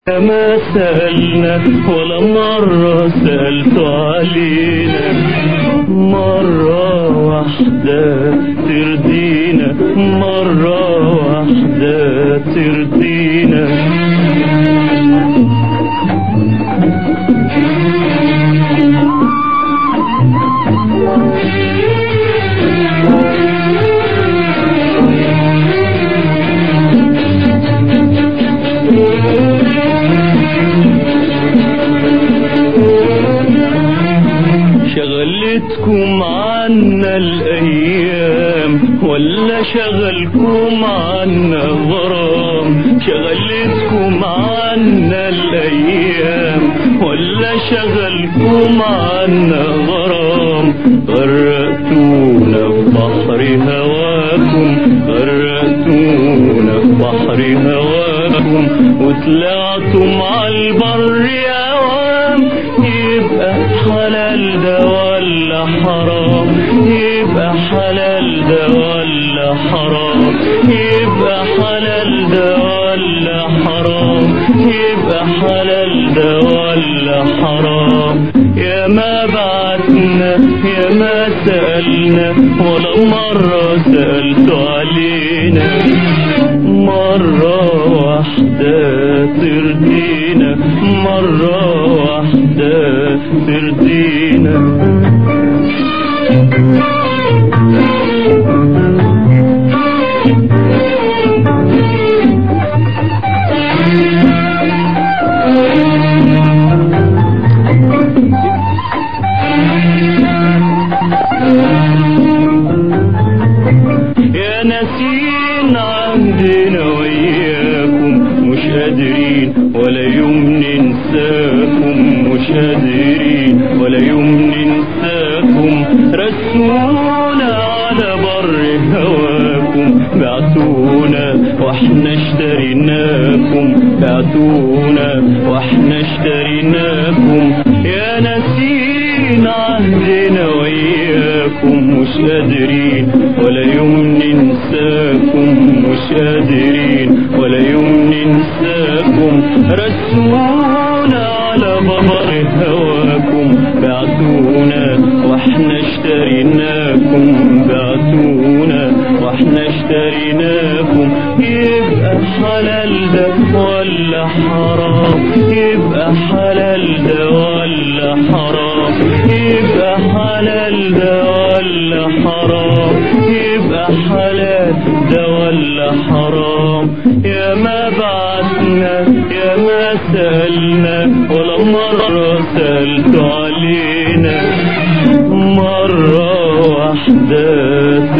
ما سألنا ولا مرة سألت علينا مرة واحدة ترضينا مرة واحدة ترضينا شغلتكم عنا الأيام ولا شغلكم عنا غرام شغلتكم عنا الأيام ولا شغلكم عنا غرام غرقتونا في بحر هواكم غرقتونا في بحر هواكم وطلعتم عالبر يوام يبقى حلال ده ولا حرام يبقى حلال ده ولا حرام يبقى حلال ده ولا حرام يبقى حلال ده ولا حرام يا ما بعتنا يا ما سألنا ولا مرة سألت علينا مرة واحدة ترضينا مرة واحدة ترضينا يا ناسين عندنا وياكم مش قادرين ولا يوم ننساكم مش قادرين ولا يوم ننساكم رسونا على بر هواكم بعتونا واحنا اشتريناكم بعتونا واحنا اشتريناكم يا ناسين عهدنا وياكم مش قادرين ولا يوم ننساكم مش قادرين ولا يوم ننساكم رسونا على ببر هواكم بعتونا واحنا اشتريناكم بعتونا واحنا اشتريناكم يبقى حلال ده ولا حرام يبقى حلال ده ولا حرام يبقى حلال ده ولا حرام يبقى حلال ده ولا حرام يا ما بعتنا يا ما سألنا ولا مرة سألت علينا مرة واحدة